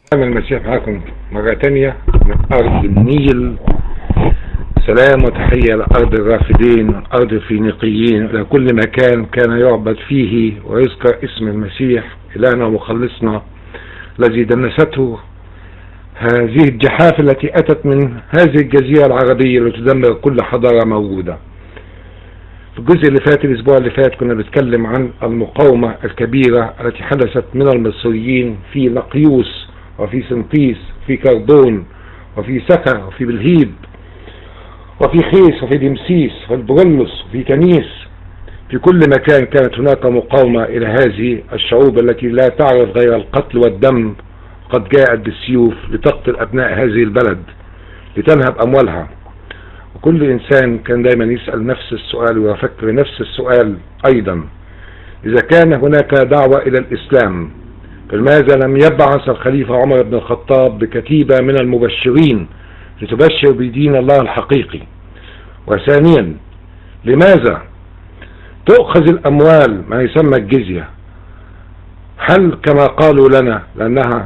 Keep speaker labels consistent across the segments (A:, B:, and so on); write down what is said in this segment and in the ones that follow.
A: أنا المسيح معكم مرة تانية من أرض النيل سلام وتحية لأرض الرافدين أرض الفينيقيين إلى كل مكان كان يعبد فيه ويذكر اسم المسيح إلهنا ومخلصنا الذي دنسته هذه الجحافل التي أتت من هذه الجزيرة العربية لتدمر كل حضارة موجودة في الجزء اللي فات الأسبوع اللي فات كنا بنتكلم عن المقاومة الكبيرة التي حدثت من المصريين في لقيوس وفي سنطيس وفي كردون وفي سكر وفي بلهيب وفي خيس وفي دمسيس وفي البرلس وفي كنيس في كل مكان كانت هناك مقاومة إلى هذه الشعوب التي لا تعرف غير القتل والدم قد جاءت بالسيوف لتقتل أبناء هذه البلد لتنهب أموالها وكل إنسان كان دايما يسأل نفس السؤال ويفكر نفس السؤال أيضا إذا كان هناك دعوة إلى الإسلام فلماذا لم يبعث الخليفة عمر بن الخطاب بكتيبة من المبشرين لتبشر بدين الله الحقيقي وثانيا لماذا تؤخذ الأموال ما يسمى الجزية هل كما قالوا لنا لأنها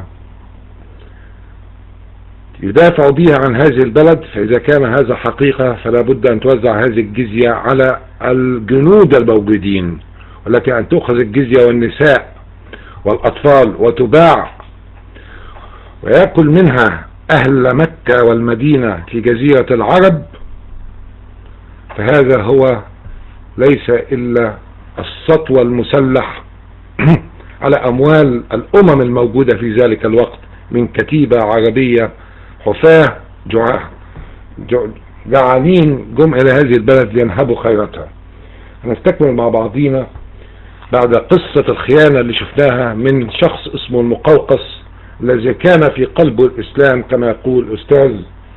A: يدافع بها عن هذه البلد فإذا كان هذا حقيقة فلا بد أن توزع هذه الجزية على الجنود الموجودين ولكن أن تؤخذ الجزية والنساء والأطفال وتباع ويأكل منها أهل مكة والمدينة في جزيرة العرب فهذا هو ليس إلا السطو المسلح على أموال الأمم الموجودة في ذلك الوقت من كتيبة عربية حفاة جعانين جم إلى هذه البلد لينهبوا خيرتها هنستكمل مع بعضينا بعد قصة الخيانة اللي شفناها من شخص اسمه المقوقس الذي كان في قلبه الإسلام كما يقول أستاذ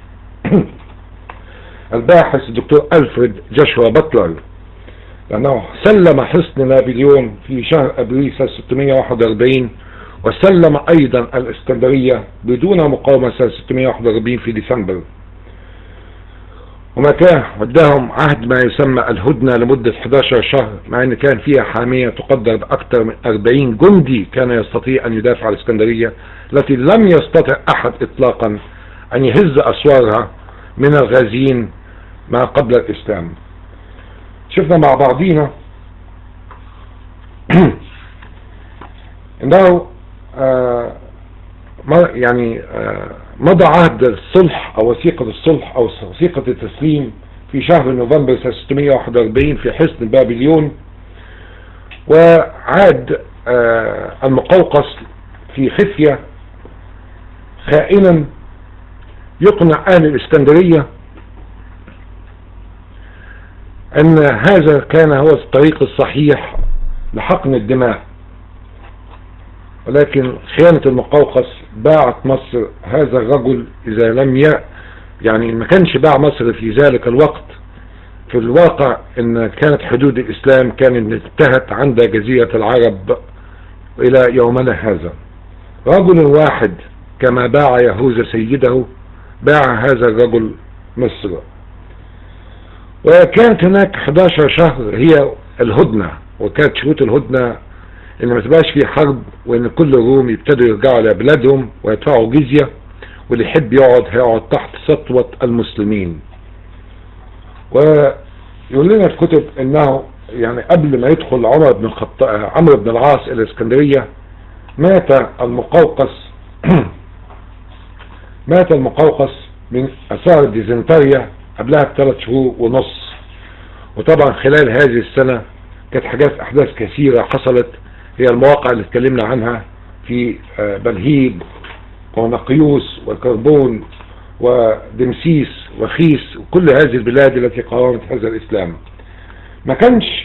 A: الباحث الدكتور ألفريد جشوا بطلر لأنه سلم حصن نابليون في شهر أبريل 641 وسلم أيضا الإسكندرية بدون مقاومة سنة 641 في ديسمبر وما كان وداهم عهد ما يسمى الهدنة لمدة 11 شهر مع ان كان فيها حامية تقدر بأكثر من 40 جندي كان يستطيع ان يدافع عن الاسكندرية التي لم يستطع احد اطلاقا ان يهز اسوارها من الغازيين ما قبل الاسلام شفنا مع بعضينا انه آه يعني آه مضى عهد الصلح او وثيقة الصلح او وثيقة التسليم في شهر نوفمبر 641 في حصن بابليون وعاد آه المقوقس في خفية خائنا يقنع اهل الاسكندرية ان هذا كان هو الطريق الصحيح لحقن الدماء ولكن خيانة المقوقس باعت مصر هذا الرجل إذا لم ي... يعني ما كانش باع مصر في ذلك الوقت في الواقع ان كانت حدود الاسلام كانت انتهت عند جزيرة العرب الى يومنا هذا رجل واحد كما باع يهوذا سيده باع هذا الرجل مصر وكانت هناك 11 شهر هي الهدنة وكانت شروط الهدنة ان ما تبقاش في حرب وان كل الروم يبتدوا يرجعوا على بلادهم ويدفعوا جزية واللي يحب يقعد هيقعد تحت سطوة المسلمين ويقول لنا الكتب انه يعني قبل ما يدخل عمر بن الخطاب عمرو بن العاص الى اسكندرية مات المقوقس مات المقوقس من اثار الديزنتريا قبلها بثلاث شهور ونص وطبعا خلال هذه السنة كانت حاجات احداث كثيرة حصلت هي المواقع اللي اتكلمنا عنها في بلهيب ونقيوس وكربون ودمسيس وخيس وكل هذه البلاد التي قاومت هذا الإسلام ما كانش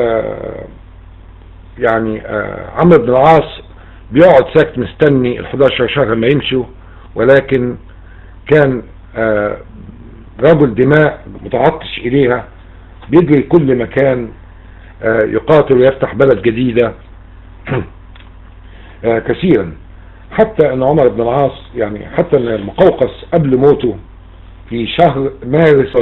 A: يعني عمرو بن العاص بيقعد ساكت مستني ال 11 شهر ما يمشوا ولكن كان رجل دماء متعطش إليها بيجري كل مكان يقاتل ويفتح بلد جديدة كثيرا حتى ان عمر بن العاص يعني حتى ان المقوقس قبل موته في شهر مارس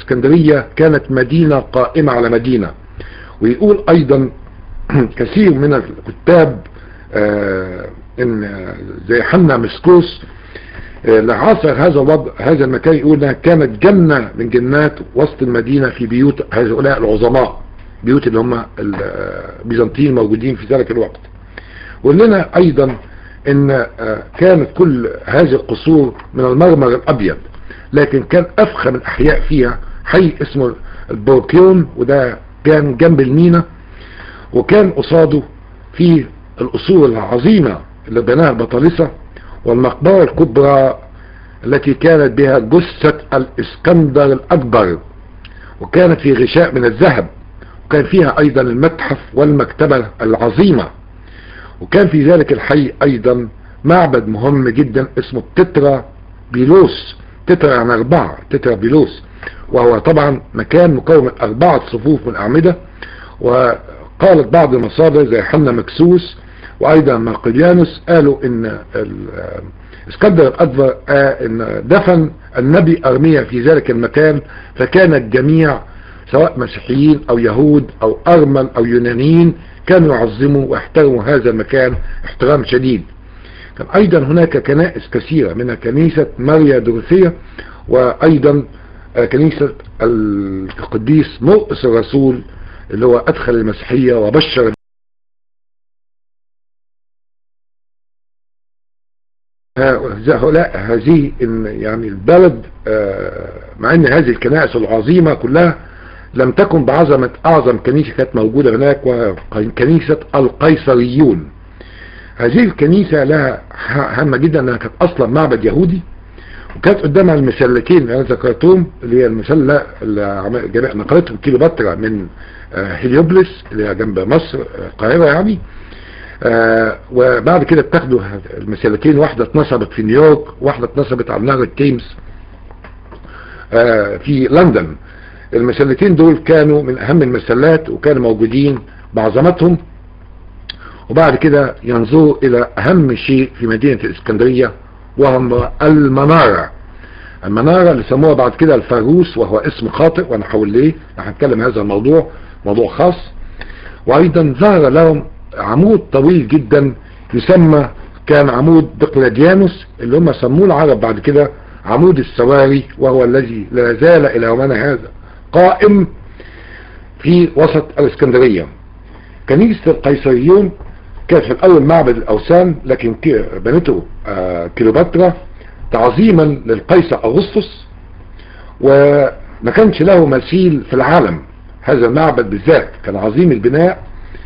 A: الاسكندرية كانت مدينة قائمة على مدينة ويقول ايضا كثير من الكتاب آه ان زي حنا مسكوس آه لعاصر هذا الوضع هذا المكان يقول انها كانت جنة من جنات وسط المدينة في بيوت هؤلاء العظماء بيوت اللي هم البيزنطيين موجودين في ذلك الوقت ولنا ايضا ان كانت كل هذه القصور من المرمر الابيض لكن كان افخم الاحياء فيها حي اسمه البوركيون وده كان جنب المينا وكان قصاده في القصور العظيمة اللي بناها البطالسة والمقبرة الكبرى التي كانت بها جثة الاسكندر الاكبر وكانت في غشاء من الذهب وكان فيها ايضا المتحف والمكتبة العظيمة وكان في ذلك الحي ايضا معبد مهم جدا اسمه تترا بيلوس تترا يعني اربعة تترا بيلوس وهو طبعا مكان مكون من اربعة صفوف من الاعمدة وقالت بعض المصادر زي حنا مكسوس وايضا مارقليانوس قالوا ان اسكندر الاكبر ان دفن النبي ارميا في ذلك المكان فكان الجميع سواء مسيحيين او يهود او ارمل او يونانيين كانوا يعظموا واحترموا هذا المكان احترام شديد كان ايضا هناك كنائس كثيرة منها كنيسة ماريا دروثية وايضا كنيسة القديس مرقس الرسول اللي هو ادخل المسيحية وبشر هؤلاء هذه يعني البلد مع ان هذه الكنائس العظيمة كلها لم تكن بعظمة اعظم كنيسة كانت موجودة هناك وكنيسة القيصريون هذه الكنيسة لها هامة جدا انها كانت اصلا معبد يهودي وكانت قدامها المسلتين اللي انا ذكرتهم اللي هي المسلة اللي نقلتهم كيلوباترا من هليوبلس اللي هي جنب مصر القاهرة يعني آه وبعد كده بتاخدوا المسلتين واحدة اتنصبت في نيويورك واحدة اتنصبت على نهر التيمس آه في لندن المسلتين دول كانوا من اهم المسلات وكانوا موجودين بعظمتهم وبعد كده ينظروا الى اهم شيء في مدينة الاسكندرية وهم المنارة المنارة اللي سموها بعد كده الفاروس وهو اسم خاطئ وانا حول ليه هنتكلم هذا الموضوع موضوع خاص وايضا ظهر لهم عمود طويل جدا يسمى كان عمود دقلاديانوس اللي هم سموه العرب بعد كده عمود السواري وهو الذي لا زال الى يومنا هذا قائم في وسط الاسكندرية كنيسة القيصريون كانت في الاول معبد الاوثان لكن بنته كيلوباترا تعظيما للقيصر اغسطس وما كانش له مثيل في العالم هذا المعبد بالذات كان عظيم البناء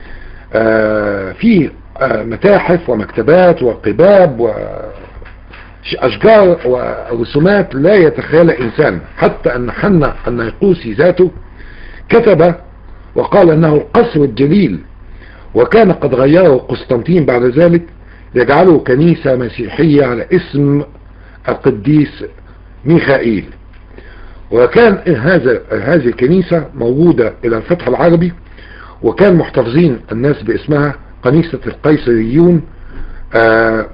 A: فيه متاحف ومكتبات وقباب واشجار ورسومات لا يتخيلها انسان حتى ان حنا النيقوسي ذاته كتب وقال انه القصر الجليل وكان قد غيره قسطنطين بعد ذلك يجعله كنيسة مسيحية على اسم القديس ميخائيل وكان هذا هذه الكنيسة موجودة الى الفتح العربي وكان محتفظين الناس باسمها كنيسة القيصريون آه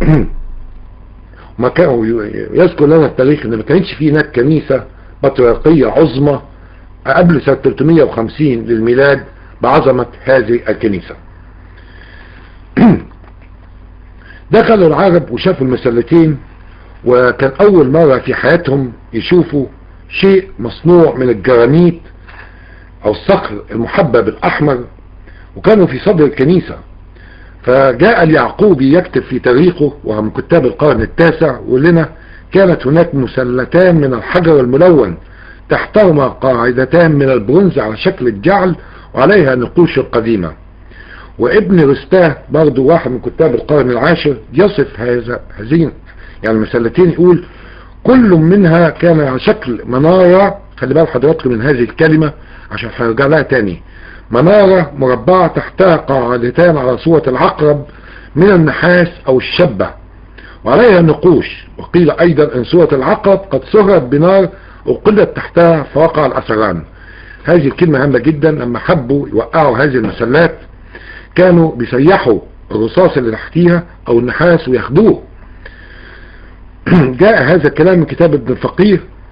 A: ما كانوا يذكر لنا التاريخ ان ما كانش في هناك كنيسة بطريركية عظمى قبل سنة 350 للميلاد بعظمة هذه الكنيسة دخلوا العرب وشافوا المسلتين وكان اول مرة في حياتهم يشوفوا شيء مصنوع من الجرانيت او الصخر المحبب الاحمر وكانوا في صدر الكنيسة فجاء اليعقوبي يكتب في تاريخه وهو من كتاب القرن التاسع ولنا كانت هناك مسلتان من الحجر الملون تحتهما قاعدتان من البرونز على شكل الجعل وعليها نقوش القديمة وابن رستاه برضو واحد من كتاب القرن العاشر يصف هذا هذين يعني المسلتين يقول كل منها كان على شكل منارة خلي بال حضراتكم من هذه الكلمة عشان هرجع لها تاني منارة مربعة تحتها قاعدتان على صورة العقرب من النحاس او الشبة وعليها نقوش وقيل ايضا ان صورة العقرب قد سهرت بنار وقلت تحتها فوقع الاثران هذه الكلمة هامة جدا لما حبوا يوقعوا هذه المسلات كانوا بيسيحوا الرصاص اللي تحتيها او النحاس وياخدوه جاء هذا الكلام من كتاب ابن الفقيه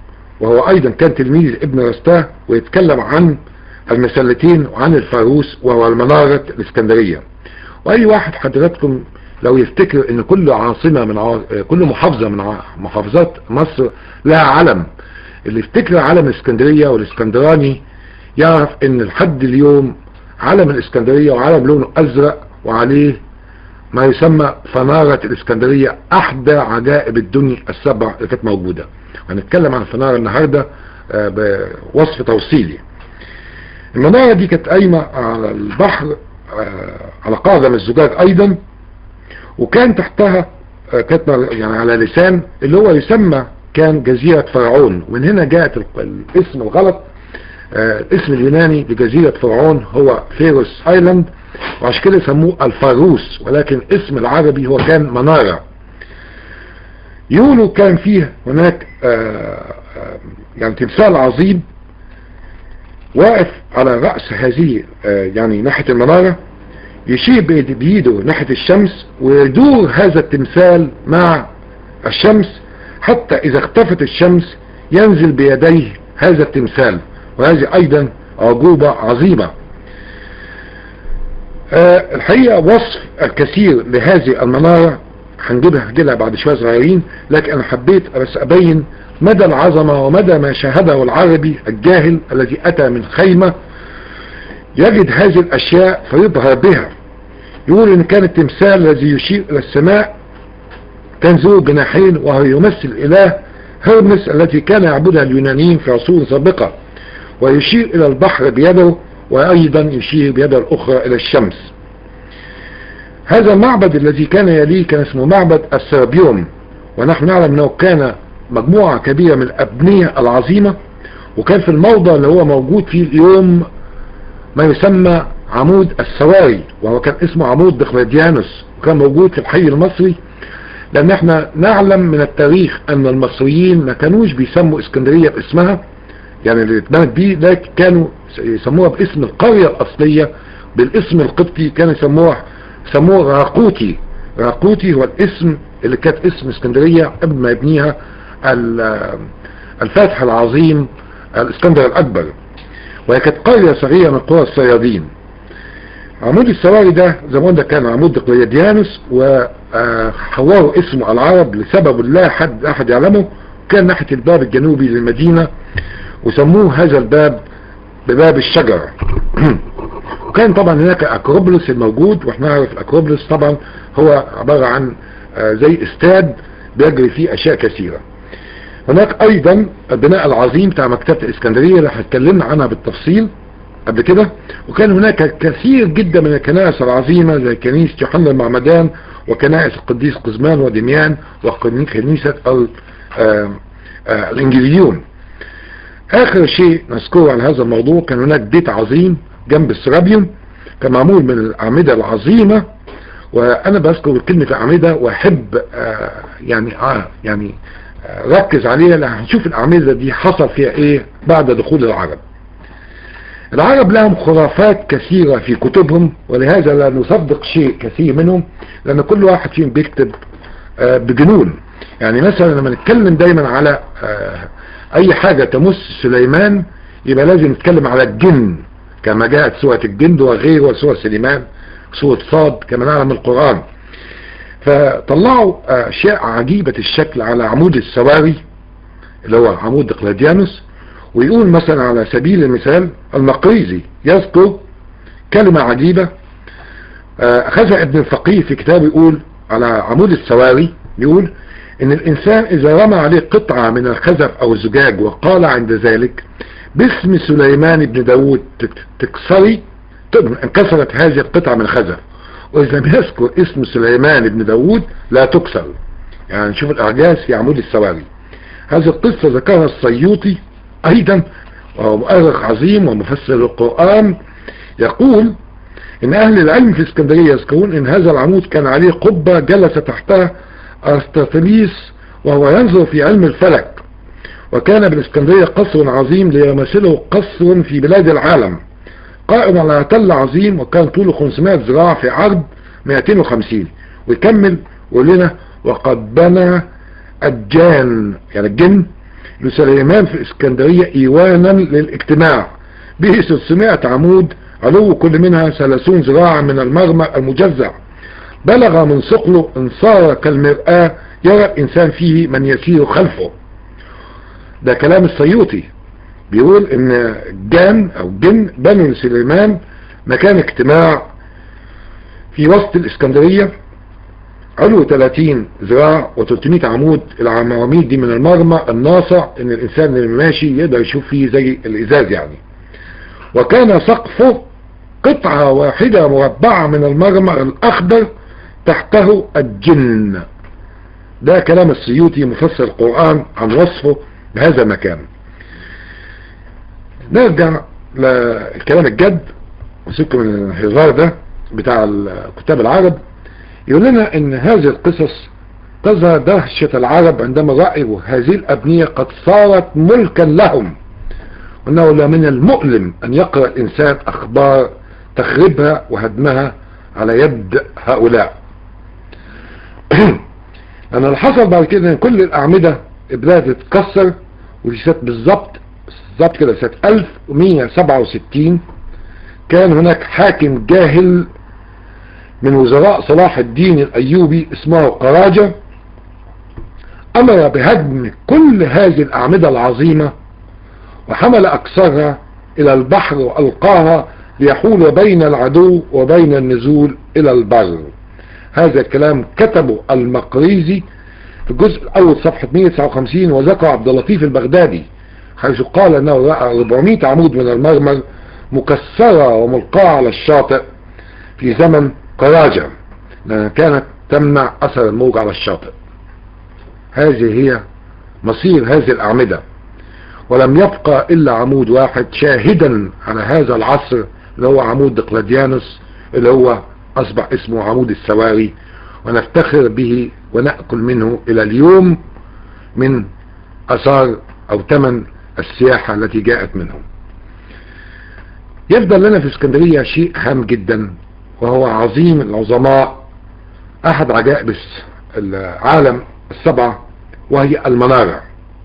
A: وهو ايضا كان تلميذ ابن رستاه ويتكلم عن المسلتين وعن الفاروس وهو المنارة الاسكندرية واي واحد حضراتكم لو يفتكر ان كل عاصمة من عا... كل محافظة من ع... محافظات مصر لها علم اللي يفتكر علم الاسكندرية والاسكندراني يعرف ان لحد اليوم علم الاسكندرية وعلم لونه ازرق وعليه ما يسمى فنارة الاسكندرية احدى عجائب الدنيا السبع اللي كانت موجودة هنتكلم عن الفنارة النهاردة بوصف توصيلي المنارة دي كانت قايمة على البحر على قاعدة من الزجاج ايضا وكان تحتها كانت يعني على لسان اللي هو يسمى كان جزيرة فرعون ومن هنا جاءت الاسم الغلط الاسم اليوناني لجزيرة فرعون هو فيروس ايلاند وعشان كده سموه الفاروس ولكن اسم العربي هو كان منارة يقولوا كان فيه هناك يعني تمثال عظيم واقف على رأس هذه يعني ناحية المنارة يشير بيده ناحية الشمس ويدور هذا التمثال مع الشمس حتى إذا اختفت الشمس ينزل بيديه هذا التمثال وهذه أيضا عجوبة عظيمة أه الحقيقة وصف الكثير لهذه المنارة هنجيبها هجيلها بعد شوية صغيرين لكن أنا حبيت بس أبين مدى العظمة ومدى ما شاهده العربي الجاهل الذي أتى من خيمة يجد هذه الأشياء فيظهر بها يقول إن كان التمثال الذي يشير إلى السماء كان ذو جناحين وهو يمثل إله هرمس التي كان يعبدها اليونانيين في عصور سابقة ويشير إلى البحر بيده وأيضا يشير بيده الأخرى إلى الشمس هذا المعبد الذي كان يليه كان اسمه معبد السرابيوم ونحن نعلم أنه كان مجموعة كبيرة من الأبنية العظيمة وكان في الموضع اللي هو موجود فيه اليوم ما يسمى عمود السواري وهو كان اسمه عمود دقلديانوس وكان موجود في الحي المصري لان احنا نعلم من التاريخ ان المصريين ما كانوش بيسموا اسكندرية باسمها يعني اللي اتبنت بيه لكن كانوا يسموها باسم القرية الاصلية بالاسم القبطي كانوا يسموها سموه راقوتي راقوتي هو الاسم اللي كانت اسم اسكندرية قبل ما يبنيها الفاتح العظيم الاسكندر الاكبر وهي كانت قرية صغيرة من قرى الصيادين عمود السواري ده زي ما قلنا كان عمود دقلديانوس وحوروا اسمه العرب لسبب لا حد احد يعلمه كان ناحية الباب الجنوبي للمدينة وسموه هذا الباب بباب الشجرة وكان طبعا هناك اكروبولوس الموجود واحنا نعرف الاكروبولوس طبعا هو عبارة عن زي استاد بيجري فيه اشياء كثيرة هناك ايضا البناء العظيم بتاع مكتبة الاسكندرية اللي هتكلمنا عنها بالتفصيل قبل كده وكان هناك كثير جدا من الكنائس العظيمة زي كنيسة يوحنا المعمدان وكنائس القديس قزمان ودميان وكنيسة الانجليون اخر شيء نذكره عن هذا الموضوع كان هناك بيت عظيم جنب السرابيوم كان معمول من الاعمدة العظيمة وانا بذكر كلمة الاعمدة واحب يعني آه يعني ركز عليها لان هنشوف الاعمدة دي حصل فيها ايه بعد دخول العرب العرب لهم خرافات كثيرة في كتبهم ولهذا لا نصدق شيء كثير منهم لان كل واحد فيهم بيكتب بجنون يعني مثلا لما نتكلم دايما على اي حاجة تمس سليمان يبقى لازم نتكلم على الجن كما جاءت سورة الجن وغيره وسورة سليمان سورة صاد كما نعلم القرآن فطلعوا اشياء عجيبة الشكل على عمود السواري اللي هو عمود دقلديانوس ويقول مثلا على سبيل المثال المقريزي يذكر كلمة عجيبة أخذها ابن الفقيه في كتابه يقول على عمود السواري يقول ان الانسان اذا رمى عليه قطعة من الخزف او الزجاج وقال عند ذلك باسم سليمان بن داود تكسري انكسرت هذه القطعة من الخزف واذا لم يذكر اسم سليمان بن داود لا تكسر يعني نشوف الاعجاز في عمود السواري هذه القصة ذكرها السيوطي ايضا وهو مؤرخ عظيم ومفسر القرآن يقول ان اهل العلم في اسكندرية يذكرون ان هذا العمود كان عليه قبة جلس تحتها ارسطاطليس وهو ينظر في علم الفلك وكان بالاسكندرية قصر عظيم ليمثله قصر في بلاد العالم قائم على تل عظيم وكان طوله 500 ذراع في عرض 250 ويكمل ويقول لنا وقد بنى الجان يعني الجن لسليمان في اسكندرية ايوانا للاجتماع به 600 عمود علو كل منها 30 ذراعا من المرمى المجزع بلغ من ثقله ان صار كالمرآة يرى الانسان فيه من يسير خلفه ده كلام السيوطي بيقول ان جان او جن بنوا لسليمان مكان اجتماع في وسط الاسكندرية علو 30 ذراع و300 عمود العواميد دي من المرمى الناصع ان الانسان اللي ماشي يقدر يشوف فيه زي الازاز يعني وكان سقفه قطعة واحدة مربعة من المرمى الاخضر تحته الجن ده كلام السيوطي مفسر القرآن عن وصفه بهذا المكان نرجع للكلام الجد وسيبكم من الهزار ده بتاع كتاب العرب يقول لنا ان هذه القصص تظهر دهشة العرب عندما رأوا هذه الأبنية قد صارت ملكا لهم وأنه لا من المؤلم أن يقرأ الإنسان أخبار تخريبها وهدمها على يد هؤلاء أنا اللي حصل بعد كده أن كل الأعمدة بدأت تتكسر ودي سنة بالظبط بالظبط كده سنة 1167 كان هناك حاكم جاهل من وزراء صلاح الدين الأيوبي اسمه قراجة أمر بهدم كل هذه الأعمدة العظيمة وحمل أكثرها إلى البحر وألقاها ليحول بين العدو وبين النزول إلى البر هذا الكلام كتبه المقريزي في الجزء الأول صفحة 159 وذكر عبد اللطيف البغدادي حيث قال أنه رأى 400 عمود من المرمر مكسرة وملقاة على الشاطئ في زمن قراجة لأنها كانت تمنع أثر الموج على الشاطئ هذه هي مصير هذه الأعمدة ولم يبقى إلا عمود واحد شاهدا على هذا العصر اللي هو عمود دقلديانوس اللي هو أصبح اسمه عمود السواري ونفتخر به ونأكل منه إلى اليوم من أثار أو ثمن السياحة التي جاءت منهم يفضل لنا في اسكندرية شيء هام جدا وهو عظيم العظماء أحد عجائب العالم السبعة وهي المنارة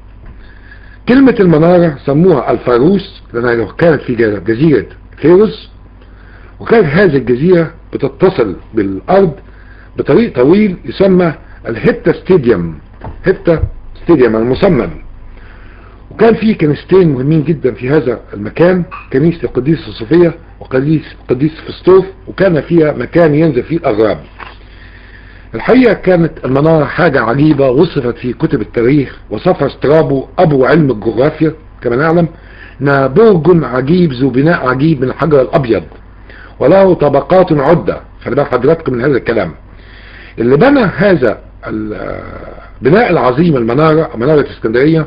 A: كلمة المنارة سموها الفاروس لأنها كانت في جزيرة فيروس وكانت هذه الجزيرة بتتصل بالأرض بطريق طويل يسمى الهيبتا ستاديوم هيبتا ستاديوم المسمم وكان في كنيستين مهمين جدا في هذا المكان كنيسة القديسة صوفيا وقديس قديس فستوف وكان فيها مكان ينزل فيه الأغراب الحقيقة كانت المنارة حاجة عجيبة وصفت في كتب التاريخ وصفها سترابو أبو علم الجغرافيا كما نعلم انها برج عجيب ذو بناء عجيب من الحجر الأبيض وله طبقات عدة خلي بالك حضراتكم من هذا الكلام اللي بنى هذا البناء العظيم المنارة منارة اسكندرية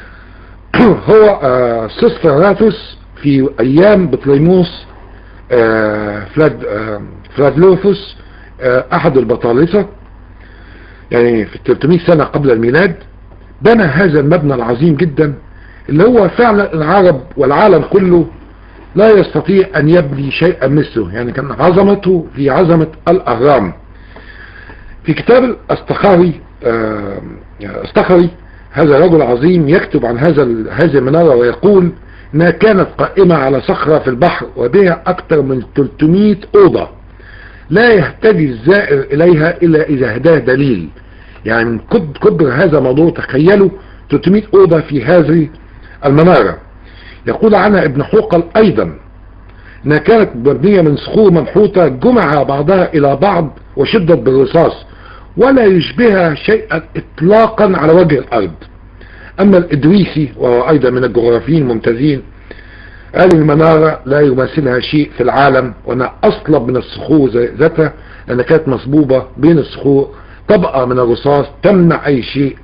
A: هو سيستراتوس في ايام بطليموس فلاد فلادلوفوس احد البطالسة يعني في 300 سنة قبل الميلاد بنى هذا المبنى العظيم جدا اللي هو فعلا العرب والعالم كله لا يستطيع ان يبني شيئا مثله يعني كان عظمته في عظمة الاهرام في كتاب الاستخاري استخري هذا رجل عظيم يكتب عن هذا هذه المنارة ويقول انها كانت قائمة على صخرة في البحر وبها اكثر من 300 اوضة لا يحتاج الزائر اليها الا اذا هداه دليل يعني من كبر هذا الموضوع تخيلوا 300 اوضة في هذه المنارة يقول عنها ابن حوقل ايضا انها كانت مبنية من صخور منحوتة جمع بعضها الى بعض وشدت بالرصاص ولا يشبهها شيئا اطلاقا على وجه الارض اما الادريسي وهو ايضا من الجغرافيين الممتازين قال المنارة لا يماثلها شيء في العالم وانها اصلب من الصخور ذاتها لانها كانت مصبوبة بين الصخور طبقة من الرصاص تمنع اي شيء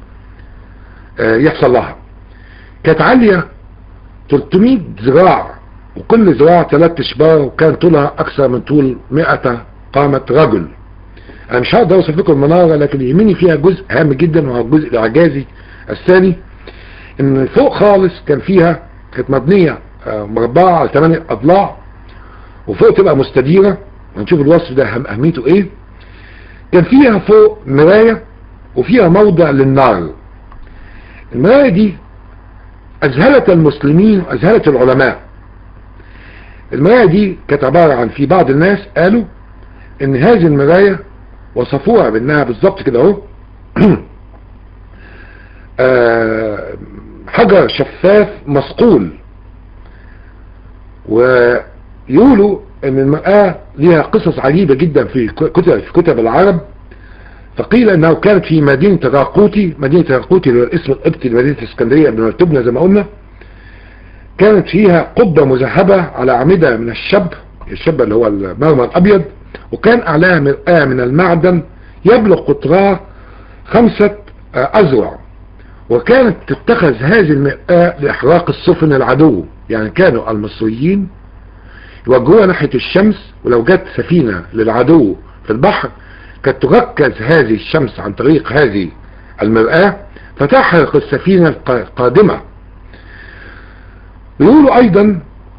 A: يحصل لها كانت عالية 300 ذراع وكل ذراع ثلاث اشبار وكان طولها اكثر من طول 100 قامة رجل انا مش هقدر اوصف لكم المنارة لكن يهمني فيها جزء هام جدا وهو الجزء الاعجازي الثاني ان فوق خالص كان فيها كانت مبنية مربعة على 8 اضلاع وفوق تبقى مستديرة هنشوف الوصف ده اهميته ايه كان فيها فوق مراية وفيها موضع للنار المراية دي أذهلت المسلمين وأذهلت العلماء المراية دي كانت عبارة عن في بعض الناس قالوا ان هذه المراية وصفوها بانها بالظبط كده اهو آه، حجر شفاف مصقول ويقولوا ان المرآة لها قصص عجيبة جدا في كتب, في كتب العرب فقيل انه كانت في مدينة راقوتي مدينة راقوتي اللي هو الاسم القبطي لمدينة اسكندرية قبل ما تبنى زي ما قلنا كانت فيها قبة مذهبة على أعمدة من الشب الشب اللي هو المرمى الأبيض وكان أعلاها مرآة من المعدن يبلغ قطرها خمسة أذرع وكانت تتخذ هذه المرآة لإحراق السفن العدو يعني كانوا المصريين يوجهوها ناحية الشمس ولو جت سفينة للعدو في البحر كانت تركز هذه الشمس عن طريق هذه المرآة فتحرق السفينة القادمة يقولوا ايضا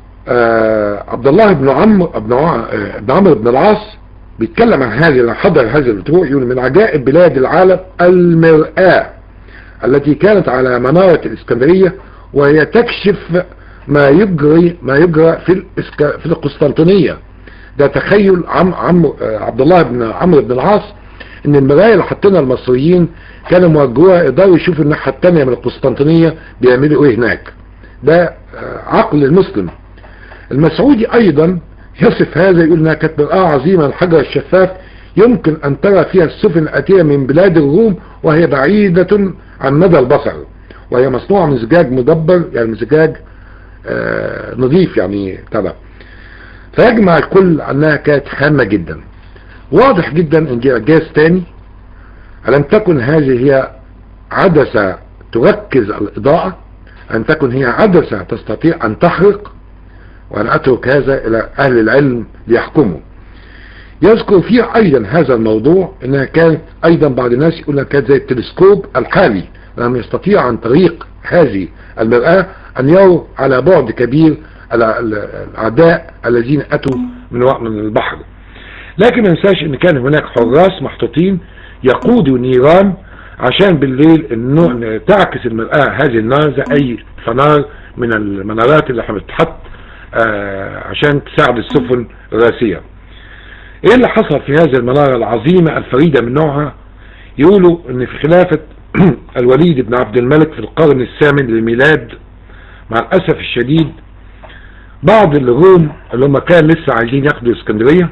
A: آه عبد الله بن عمرو بن عمرو بن العاص بيتكلم عن هذه حضر هذه الفتوح يقول من عجائب بلاد العالم المرآة التي كانت على منارة الاسكندرية وهي تكشف ما يجري ما يجرى في في القسطنطينية ده تخيل عم عم عبد الله بن عمرو بن العاص ان المراية اللي حطينها المصريين كانوا موجهوها يقدروا يشوفوا الناحية التانية من القسطنطينية بيعملوا ايه هناك ده عقل المسلم المسعودي ايضا يصف هذا يقول انها كانت مرآة عظيمة الحجر الشفاف يمكن ان ترى فيها السفن الاتية من بلاد الروم وهي بعيدة عن مدى البصر وهي مصنوعة من زجاج مدبر يعني من زجاج آه نظيف يعني تبع فيجمع الكل انها كانت هامة جدا واضح جدا ان دي اعجاز تاني ألم تكن هذه هي عدسة تركز الإضاءة أن تكن هي عدسة تستطيع أن تحرق وأن أترك هذا إلى أهل العلم ليحكموا يذكر فيه أيضا هذا الموضوع أنها كانت أيضا بعض الناس يقول لك كانت زي التلسكوب الحالي لم يستطيع عن طريق هذه المرآة أن يروا على بعد كبير الأعداء الذين أتوا من من البحر لكن ما ننساش أن كان هناك حراس محطوطين يقودوا نيران عشان بالليل انه تعكس المرآة هذه النار زي اي فنار من المنارات اللي بتتحط آه عشان تساعد السفن الراسية ايه اللي حصل في هذه المنارة العظيمة الفريدة من نوعها يقولوا ان في خلافة الوليد بن عبد الملك في القرن الثامن للميلاد مع الاسف الشديد بعض الروم اللي هم كان لسه عايزين ياخدوا اسكندرية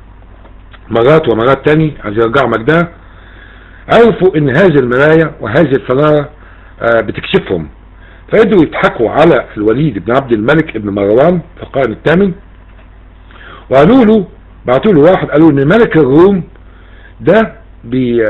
A: مرات ومرات تاني عايز يرجعوا مجدها عرفوا ان هذه المراية وهذه الفنارة بتكشفهم فقدروا يضحكوا على الوليد بن عبد الملك ابن مروان في القرن الثامن وقالوا له بعتوا له واحد قالوا ان ملك الروم ده بي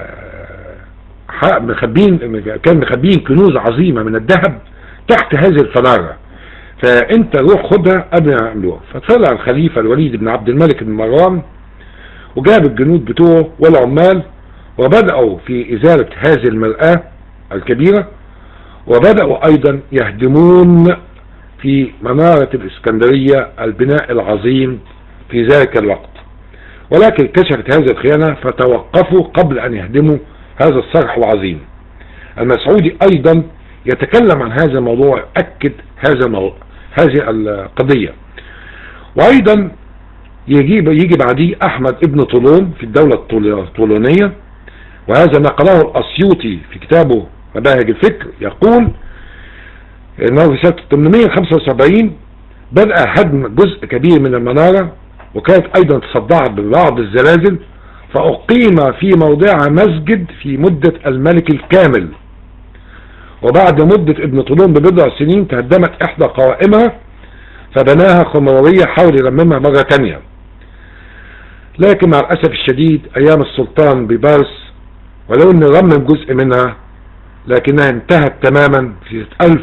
A: مخبين كان مخبين كنوز عظيمة من الذهب تحت هذه الفنارة فانت روح خدها قبل ما يعملوها فطلع الخليفة الوليد بن عبد الملك بن مروان وجاب الجنود بتوعه والعمال وبدأوا في إزالة هذه المرآة الكبيرة وبدأوا أيضا يهدمون في منارة الإسكندرية البناء العظيم في ذلك الوقت ولكن كشفت هذه الخيانة فتوقفوا قبل أن يهدموا هذا الصرح العظيم المسعودي أيضا يتكلم عن هذا الموضوع أكد هذا الموضوع هذه القضية وأيضا يجي يجي بعديه أحمد ابن طولون في الدولة الطولونية وهذا نقله الأسيوطي في كتابه مباهج الفكر يقول انه في سنة 875 بدأ هدم جزء كبير من المنارة وكانت ايضا تصدعت ببعض الزلازل فاقيم في موضعها مسجد في مدة الملك الكامل وبعد مدة ابن طولون ببضع سنين تهدمت احدى قوائمها فبناها خمرورية حاول يرممها مرة تانية لكن مع الاسف الشديد ايام السلطان ببارس ولو ان رمم جزء منها لكنها انتهت تماما في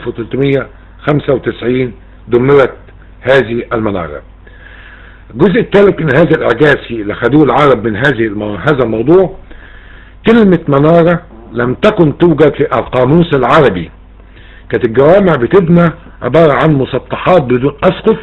A: 1395 دمرت هذه المنارة الجزء الثالث من هذا الاعجاز في اللي خدوه العرب من هذه المو... هذا الموضوع كلمة منارة لم تكن توجد في القاموس العربي كانت الجوامع بتبنى عبارة عن مسطحات بدون اسقف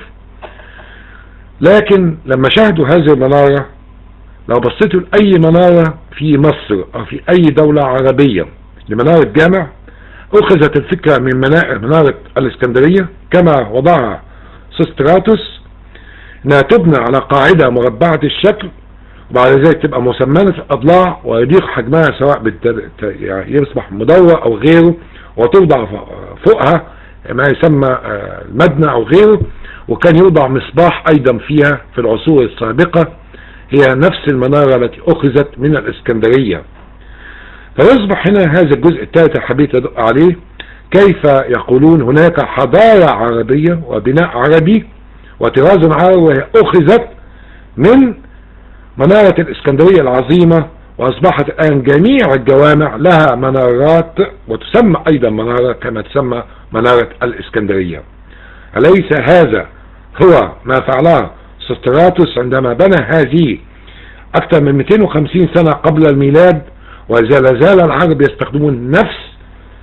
A: لكن لما شاهدوا هذه المنارة لو بصيتوا لأي منارة في مصر أو في أي دولة عربية لمنارة جامع أخذت الفكرة من منارة الإسكندرية كما وضعها سستراتوس انها تبنى على قاعدة مربعة الشكل وبعد ذلك تبقى مسمنة الأضلاع ويضيق حجمها سواء بالتر... يعني يصبح مدور أو غيره وتوضع فوقها ما يسمى المدنى أو غيره وكان يوضع مصباح أيضا فيها في العصور السابقة هي نفس المنارة التي أخذت من الإسكندرية فيصبح هنا هذا الجزء الثالث حبيت أدق عليه كيف يقولون هناك حضارة عربية وبناء عربي وطراز عربي وهي أخذت من منارة الإسكندرية العظيمة وأصبحت الآن جميع الجوامع لها منارات وتسمى أيضا منارة كما تسمى منارة الإسكندرية أليس هذا هو ما فعله سستراتوس عندما بنى هذه أكثر من 250 سنة قبل الميلاد وزال زال العرب يستخدمون نفس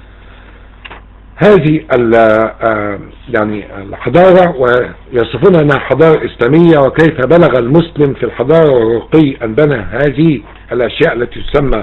A: هذه يعني الحضارة ويصفونها انها حضارة اسلامية وكيف بلغ المسلم في الحضارة والرقي ان بنى هذه الاشياء التي تسمى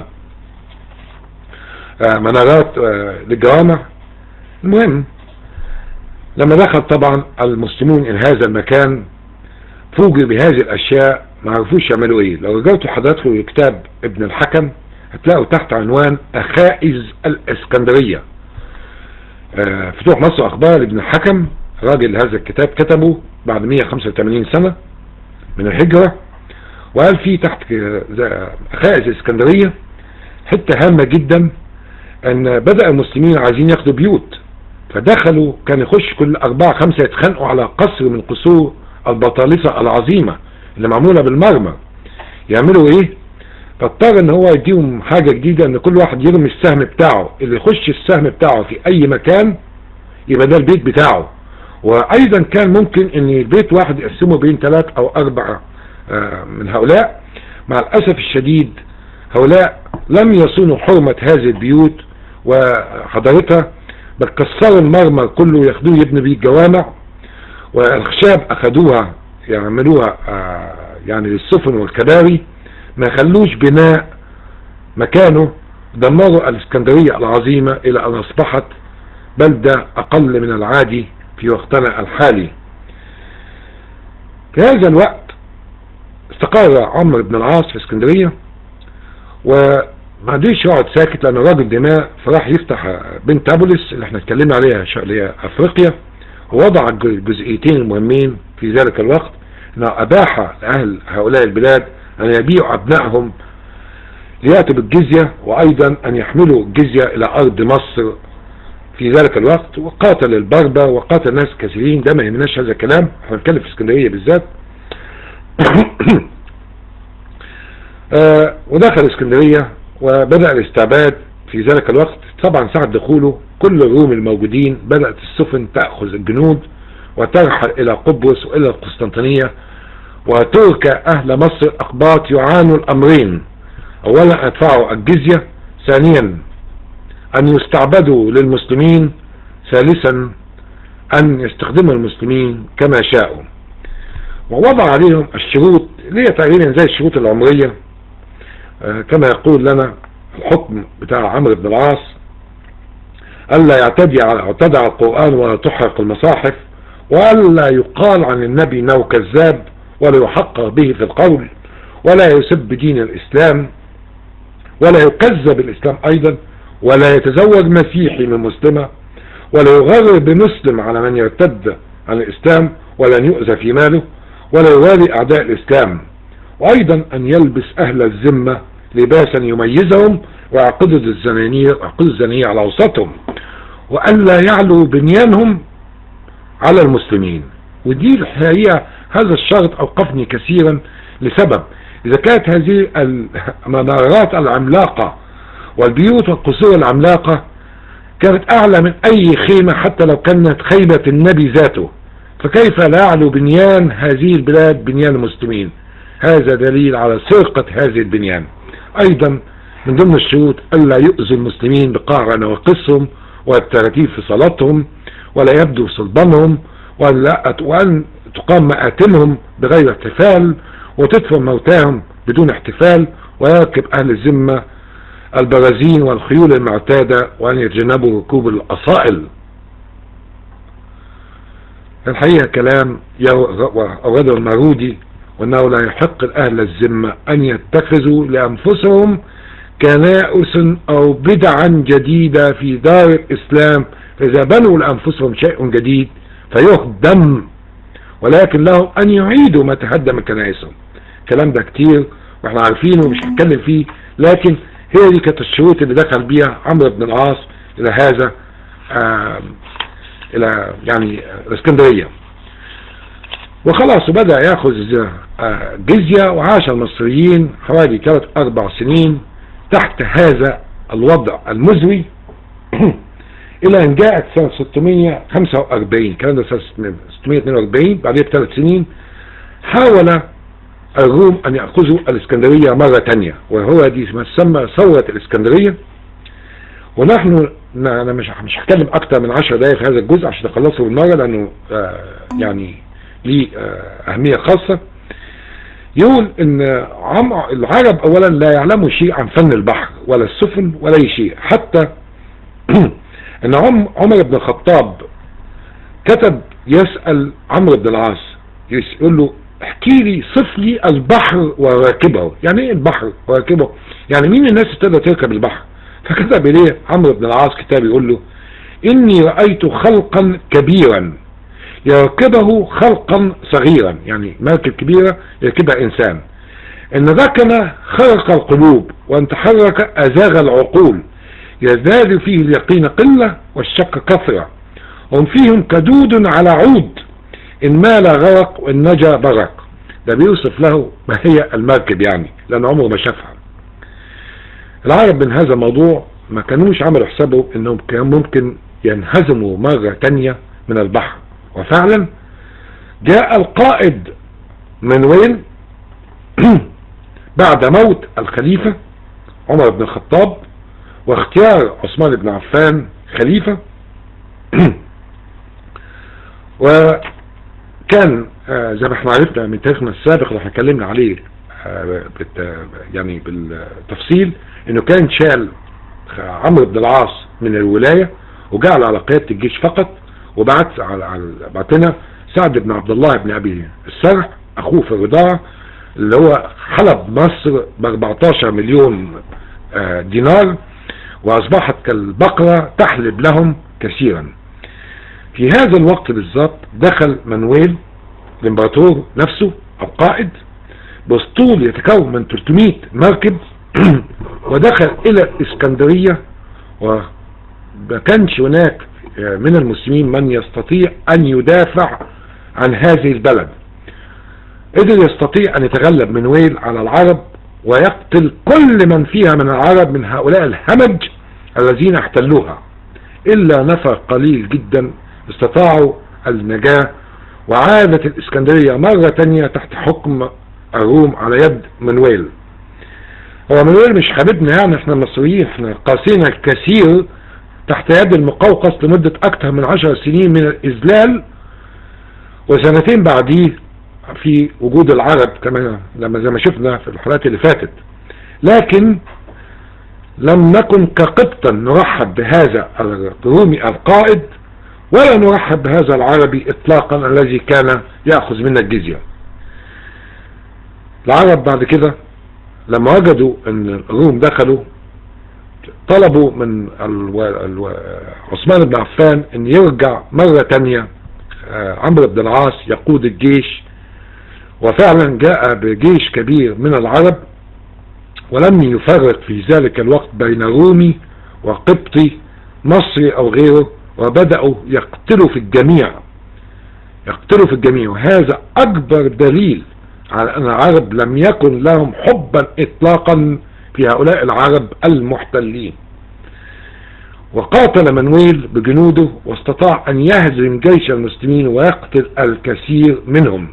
A: منارات للجوامع المهم لما دخل طبعا المسلمون الى هذا المكان فوجئوا بهذه الاشياء ما عرفوش يعملوا ايه لو رجعتوا حضراتكم كتاب ابن الحكم هتلاقوا تحت عنوان اخائز الاسكندرية آه فتوح مصر اخبار ابن الحكم راجل هذا الكتاب كتبه بعد 185 سنة من الهجرة وقال فيه تحت اخائز الاسكندرية حتة هامة جدا ان بدأ المسلمين عايزين ياخدوا بيوت فدخلوا كان يخش كل اربعة خمسة يتخانقوا على قصر من قصور البطالسة العظيمة اللي معمولة بالمرمى يعملوا ايه فاضطر ان هو يديهم حاجة جديدة ان كل واحد يرمي السهم بتاعه اللي يخش السهم بتاعه في اي مكان يبقى ده البيت بتاعه وايضا كان ممكن ان البيت واحد يقسمه بين ثلاث او اربع من هؤلاء مع الاسف الشديد هؤلاء لم يصونوا حرمة هذه البيوت وحضرتها بل كسروا المرمر كله ياخدوه يبنوا بيه الجوامع والخشاب اخدوها يعملوها يعني للسفن والكباري ما خلوش بناء مكانه دمروا الاسكندرية العظيمة الى ان اصبحت بلدة اقل من العادي في وقتنا الحالي في هذا الوقت استقر عمرو بن العاص في اسكندرية وما قدرش يقعد ساكت لانه راجل دماء فراح يفتح بنت ابوليس اللي احنا اتكلمنا عليها اللي هي افريقيا ووضع الجزئيتين المهمين في ذلك الوقت انه اباح لاهل هؤلاء البلاد ان يبيعوا ابنائهم ليأتوا بالجزية وايضا ان يحملوا الجزية الى ارض مصر في ذلك الوقت وقاتل البربة وقاتل ناس كثيرين ده ما يهمناش هذا الكلام احنا بنتكلم في اسكندرية بالذات آه ودخل اسكندرية وبدأ الاستعباد في ذلك الوقت طبعا ساعة دخوله كل الروم الموجودين بدأت السفن تأخذ الجنود وترحل الى قبرص والى القسطنطينية وترك اهل مصر الاقباط يعانوا الامرين اولا ادفعوا الجزية ثانيا ان يستعبدوا للمسلمين ثالثا ان يستخدموا المسلمين كما شاءوا ووضع عليهم الشروط اللي هي تقريبا زي الشروط العمرية آه كما يقول لنا الحكم بتاع عمرو بن العاص ألا يعتدي على اعتدى على القرآن ولا تحرق المصاحف وألا يقال عن النبي انه كذاب ولا يحقق به في القول ولا يسب دين الإسلام ولا يكذب الإسلام أيضا ولا يتزوج مسيحي من مسلمة ولا يغرر بمسلم على من يرتد عن الإسلام ولا يؤذى في ماله ولا يوالي أعداء الإسلام وأيضا أن يلبس أهل الذمة لباسا يميزهم ويعقدوا الزنانية ويعقدوا الزنانية على أوسطهم وألا يعلو بنيانهم على المسلمين ودي الحقيقة هذا الشرط أوقفني كثيرا لسبب إذا كانت هذه المنارات العملاقة والبيوت والقصور العملاقة كانت أعلى من أي خيمة حتى لو كانت خيمة النبي ذاته فكيف لا يعلو بنيان هذه البلاد بنيان المسلمين هذا دليل على سرقة هذه البنيان أيضا من ضمن الشروط ألا يؤذوا المسلمين بقعر نواقصهم والترتيب في صلاتهم ولا يبدو صلبانهم وأن تقام مآتمهم بغير احتفال وتدفن موتاهم بدون احتفال ويركب أهل الذمة البرازين والخيول المعتادة وأن يتجنبوا ركوب الأصائل الحقيقة كلام أورده المارودي وأنه لا يحق الأهل الذمة أن يتخذوا لأنفسهم كنائس أو بدعا جديدة في دار الإسلام فإذا بنوا لأنفسهم شيء جديد فيهدم ولكن لهم أن يعيدوا ما تهدم من كنائسهم الكلام ده كتير واحنا عارفينه ومش هنتكلم فيه لكن هي دي كانت الشروط اللي دخل بيها عمرو بن العاص إلى هذا آه إلى يعني الإسكندرية وخلاص بدأ يأخذ جزية وعاش المصريين حوالي ثلاث أربع سنين تحت هذا الوضع المزري إلى أن جاءت سنة 645 كان ده سنة 642 بعدها بثلاث سنين حاول الروم أن يأخذوا الإسكندرية مرة تانية وهو دي ما تسمى ثورة الإسكندرية ونحن أنا مش مش هتكلم أكتر من 10 دقائق في هذا الجزء عشان أخلصه بالمرة لأنه آه يعني ليه آه أهمية خاصة يقول ان العرب اولا لا يعلموا شيء عن فن البحر ولا السفن ولا اي شيء حتى ان عمر بن الخطاب كتب يسأل عمرو بن العاص يقول له احكي لي صف لي البحر وراكبه يعني ايه البحر وراكبه يعني مين الناس تقدر تركب البحر فكتب اليه عمرو بن العاص كتاب يقول له اني رأيت خلقا كبيرا يركبه خلقا صغيرا يعني مركب كبيرة يركبها انسان ان ركن خرق القلوب وان تحرك ازاغ العقول يزداد فيه اليقين قلة والشك كثرة هم فيهم كدود على عود ان مال غرق وان نجا برق ده بيوصف له ما هي المركب يعني لان عمره ما شافها العرب من هذا الموضوع ما كانوش عملوا حسابه انهم كان ممكن ينهزموا مرة تانية من البحر وفعلا جاء القائد منويل بعد موت الخليفة عمر بن الخطاب واختيار عثمان بن عفان خليفة وكان زي ما احنا عرفنا من تاريخنا السابق اللي اتكلمنا عليه يعني بالتفصيل انه كان شال عمرو بن العاص من الولاية وجعل على قيادة الجيش فقط وبعت على بعتنا سعد بن عبد الله بن ابي السرح اخوه في الرضاعة اللي هو حلب مصر ب 14 مليون دينار واصبحت كالبقرة تحلب لهم كثيرا في هذا الوقت بالضبط دخل منويل الامبراطور نفسه القائد باسطول يتكون من 300 مركب ودخل الى الاسكندرية وما كانش هناك من المسلمين من يستطيع ان يدافع عن هذه البلد قدر يستطيع ان يتغلب منويل على العرب ويقتل كل من فيها من العرب من هؤلاء الهمج الذين احتلوها الا نفر قليل جدا استطاعوا النجاة وعادت الاسكندرية مرة تانية تحت حكم الروم على يد منويل هو منويل مش حبيبنا يعني احنا المصريين احنا قاسينا الكثير تحت يد المقوقس لمدة اكثر من عشر سنين من الاذلال وسنتين بعديه في وجود العرب كما لما زي ما شفنا في الحلقات اللي فاتت لكن لم نكن كقبطا نرحب بهذا الرومي القائد ولا نرحب بهذا العربي اطلاقا الذي كان يأخذ منا الجزية العرب بعد كده لما وجدوا ان الروم دخلوا طلبوا من الو... الو... عثمان بن عفان ان يرجع مرة تانية عمرو بن العاص يقود الجيش وفعلا جاء بجيش كبير من العرب ولم يفرق في ذلك الوقت بين رومي وقبطي مصري او غيره وبدأوا يقتلوا في الجميع يقتلوا في الجميع وهذا اكبر دليل على ان العرب لم يكن لهم حبا اطلاقا في هؤلاء العرب المحتلين وقاتل منويل بجنوده واستطاع ان يهزم جيش المسلمين ويقتل الكثير منهم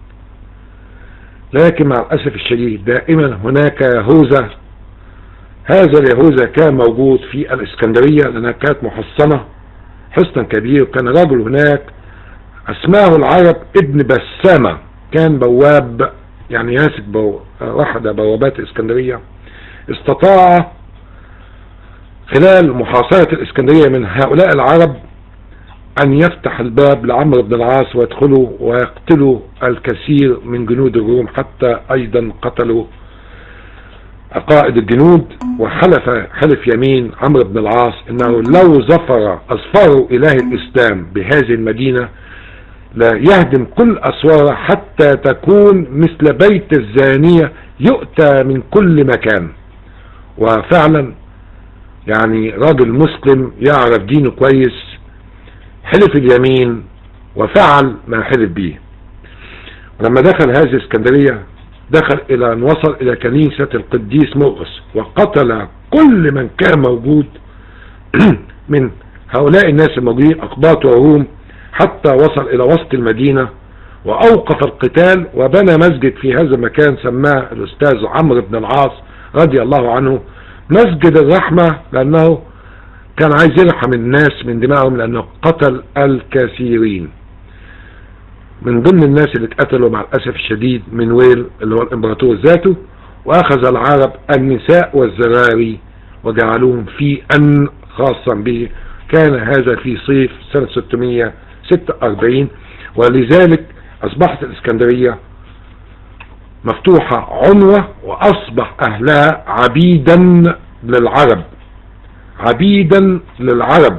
A: لكن مع الأسف الشديد دائما هناك يهوذا هذا اليهوذا كان موجود في الإسكندرية لأنها كانت محصنة حصنا كبير كان رجل هناك اسماه العرب ابن بسامة كان بواب يعني ياسك بو واحدة بوابات الإسكندرية استطاع خلال محاصرة الإسكندرية من هؤلاء العرب أن يفتح الباب لعمرو بن العاص ويدخلوا ويقتلوا الكثير من جنود الروم حتى أيضا قتلوا قائد الجنود وحلف حلف يمين عمرو بن العاص انه لو ظفر اصفار اله الاسلام بهذه المدينة لا يهدم كل اسوارها حتى تكون مثل بيت الزانية يؤتى من كل مكان وفعلا يعني راجل مسلم يعرف دينه كويس حلف اليمين وفعل ما حلف به ولما دخل هذه اسكندرية دخل الى ان وصل الى كنيسة القديس مرقس وقتل كل من كان موجود من هؤلاء الناس الموجودين اقباط وروم حتى وصل الى وسط المدينة واوقف القتال وبنى مسجد في هذا المكان سماه الاستاذ عمرو بن العاص رضي الله عنه مسجد الرحمة لانه كان عايز يرحم الناس من دمائهم لانه قتل الكثيرين من ضمن الناس اللي اتقتلوا مع الأسف الشديد من ويل اللي هو الإمبراطور ذاته وأخذ العرب النساء والزراري وجعلوهم في أن خاصا به كان هذا في صيف سنة 646 ولذلك أصبحت الإسكندرية مفتوحة عنوة وأصبح أهلها عبيدا للعرب عبيدا للعرب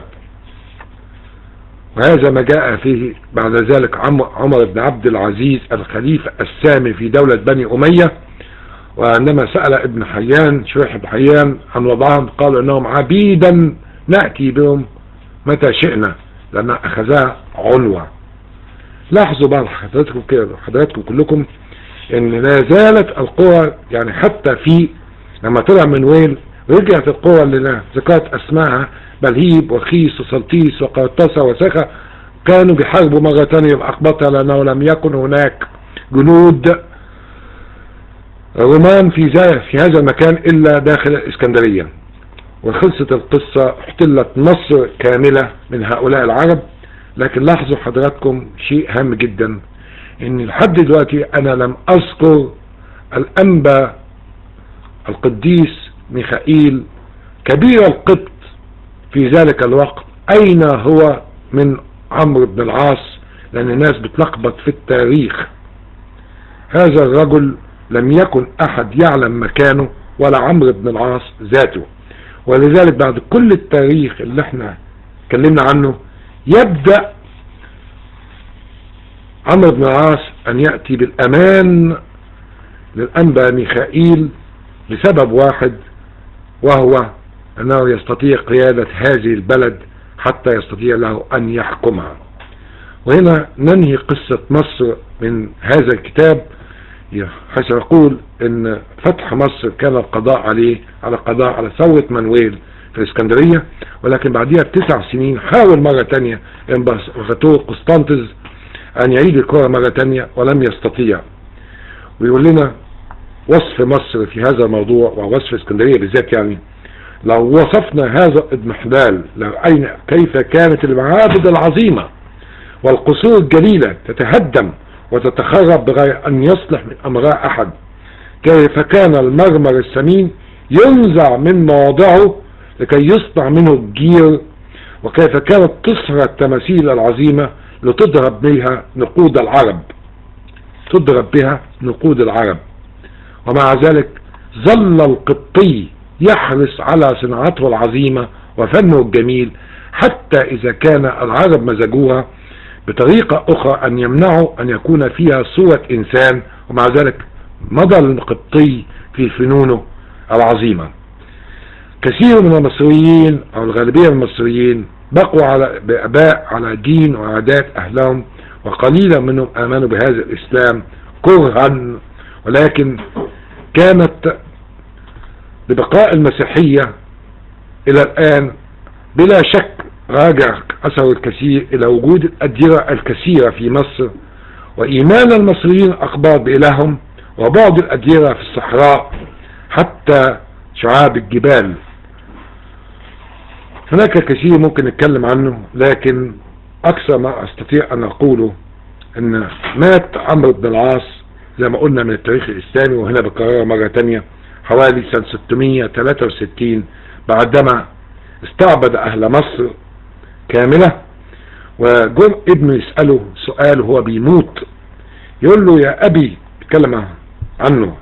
A: وهذا ما جاء فيه بعد ذلك عمر بن عبد العزيز الخليفة السامي في دولة بني أمية وعندما سأل ابن حيان شريح بن حيان عن وضعهم قالوا انهم عبيدا نأتي بهم متى شئنا لأن أخذها عنوة لاحظوا بقى حضراتكم كده حضراتكم كلكم ان لا زالت القوى يعني حتى في لما طلع من ويل رجعت القوى اللي ذكرت اسمائها بلهيب وخيس وسلطيس وقرطسة وسخة كانوا بيحاربوا مرة تانية الأقبطة لأنه لم يكن هناك جنود رومان في في هذا المكان إلا داخل الإسكندرية وخلصت القصة احتلت مصر كاملة من هؤلاء العرب لكن لاحظوا حضراتكم شيء هام جدا ان لحد دلوقتي انا لم اذكر الانبا القديس ميخائيل كبير القبط في ذلك الوقت اين هو من عمرو بن العاص لان الناس بتلخبط في التاريخ هذا الرجل لم يكن احد يعلم مكانه ولا عمرو بن العاص ذاته ولذلك بعد كل التاريخ اللي احنا اتكلمنا عنه يبدأ عمرو بن العاص ان يأتي بالامان للانبا ميخائيل لسبب واحد وهو أنه يستطيع قيادة هذه البلد حتى يستطيع له أن يحكمها وهنا ننهي قصة مصر من هذا الكتاب حيث يقول ان فتح مصر كان القضاء عليه على قضاء على ثورة منويل في الاسكندرية ولكن بعدها بتسع سنين حاول مرة تانية امبراطور قسطنطز ان يعيد الكرة مرة تانية ولم يستطيع ويقول لنا وصف مصر في هذا الموضوع ووصف اسكندرية بالذات يعني لو وصفنا هذا الاضمحلال أين كيف كانت المعابد العظيمة والقصور الجليلة تتهدم وتتخرب بغير أن يصلح من أمراء أحد كيف كان المرمر السمين ينزع من مواضعه لكي يصنع منه الجير وكيف كانت تصهر التماثيل العظيمة لتضرب بها نقود العرب تضرب بها نقود العرب ومع ذلك ظل القبطي يحرص على صناعته العظيمة وفنه الجميل حتى إذا كان العرب مزجوها بطريقة أخرى أن يمنعوا أن يكون فيها صورة إنسان ومع ذلك مضى القبطي في فنونه العظيمة كثير من المصريين أو الغالبية من المصريين بقوا على بآباء على دين وعادات أهلهم وقليلا منهم آمنوا بهذا الإسلام كرها ولكن كانت ببقاء المسيحية الى الان بلا شك راجع اثر الكثير الى وجود الاديرة الكثيرة في مصر وايمان المصريين اقباط بإلههم وبعض الاديرة في الصحراء حتى شعاب الجبال هناك كثير ممكن نتكلم عنه لكن اكثر ما استطيع ان اقوله ان مات عمرو بن العاص زي ما قلنا من التاريخ الاسلامي وهنا بكررها مرة تانية حوالي سنة 663 بعدما استعبد اهل مصر كاملة وجم ابنه يسأله سؤال وهو بيموت يقول له يا ابي بيتكلم عنه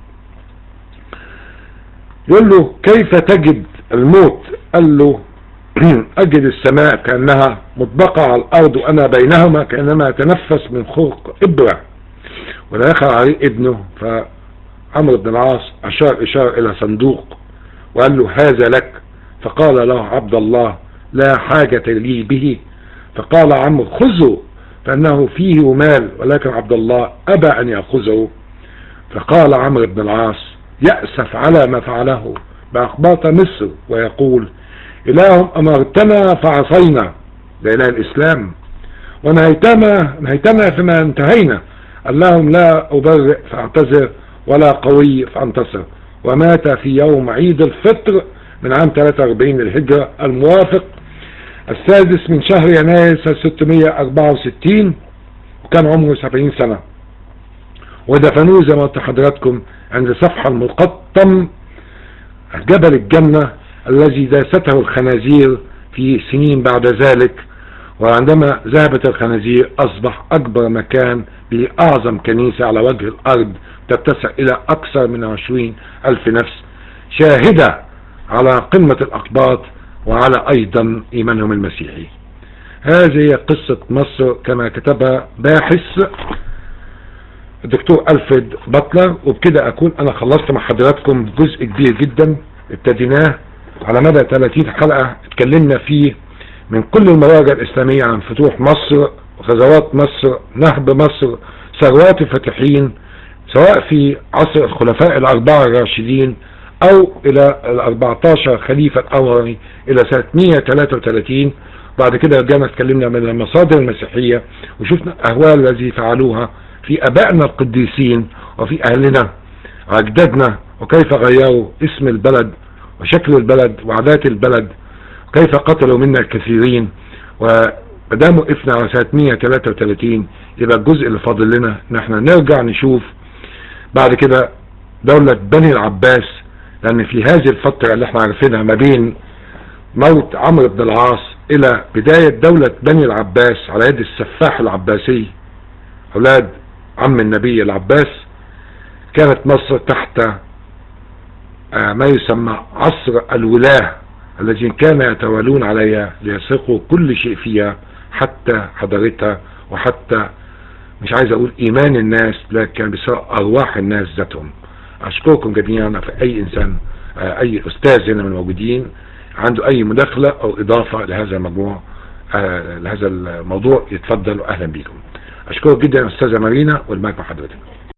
A: يقول له كيف تجد الموت قال له اجد السماء كأنها مطبقة على الارض وانا بينهما كأنما اتنفس من خلق ابرة ودخل عليه ابنه فعمرو بن العاص اشار اشار الى صندوق وقال له هذا لك فقال له عبد الله لا حاجة لي به فقال عمرو خذه فانه فيه مال ولكن عبد الله ابى ان يأخذه فقال عمرو بن العاص يأسف على ما فعله بأخباط مصر ويقول إلههم أمرتنا فعصينا ده إله الإسلام ونهيتنا نهيتنا فيما انتهينا اللهم لا أبرئ فاعتذر ولا قوي فانتصر ومات في يوم عيد الفطر من عام 43 للهجرة الموافق السادس من شهر يناير سنة 664 وكان عمره 70 سنة ودفنوه زي ما قلت لحضراتكم عند صفحة المقطم جبل الجنة الذي داسته الخنازير في سنين بعد ذلك وعندما ذهبت الخنازير أصبح أكبر مكان بأعظم كنيسة على وجه الأرض تتسع إلى أكثر من عشرين ألف نفس شاهدة على قمة الأقباط وعلى أيضا إيمانهم المسيحي هذه قصة مصر كما كتبها باحث الدكتور ألفريد بطلر وبكده أكون أنا خلصت مع حضراتكم جزء كبير جدا ابتديناه على مدى 30 حلقة اتكلمنا فيه من كل المراجع الإسلامية عن فتوح مصر غزوات مصر نهب مصر ثروات الفاتحين سواء في عصر الخلفاء الأربعة الراشدين أو إلى ال 14 خليفة الأموي إلى سنة 133 بعد كده رجعنا اتكلمنا من المصادر المسيحية وشفنا الأهوال التي فعلوها في أبائنا القديسين وفي أهلنا أجدادنا وكيف غيروا اسم البلد وشكل البلد وعادات البلد وكيف قتلوا منا الكثيرين ودام وقفنا على سنة 133 يبقى الجزء اللي فاضل لنا ان احنا نرجع نشوف بعد كده دولة بني العباس لان في هذه الفترة اللي احنا عارفينها ما بين موت عمرو بن العاص الى بداية دولة بني العباس على يد السفاح العباسي اولاد عم النبي العباس كانت مصر تحت ما يسمى عصر الولاة الذين كانوا يتوالون عليها ليسرقوا كل شيء فيها حتى حضارتها وحتى مش عايز اقول ايمان الناس لكن بيسرق ارواح الناس ذاتهم اشكركم جميعا في اي انسان اي استاذ هنا من الموجودين عنده اي مداخلة او اضافة لهذا الموضوع لهذا الموضوع يتفضل واهلا بكم اشكرك جدا استاذة مارينا والمايك مع حضرتك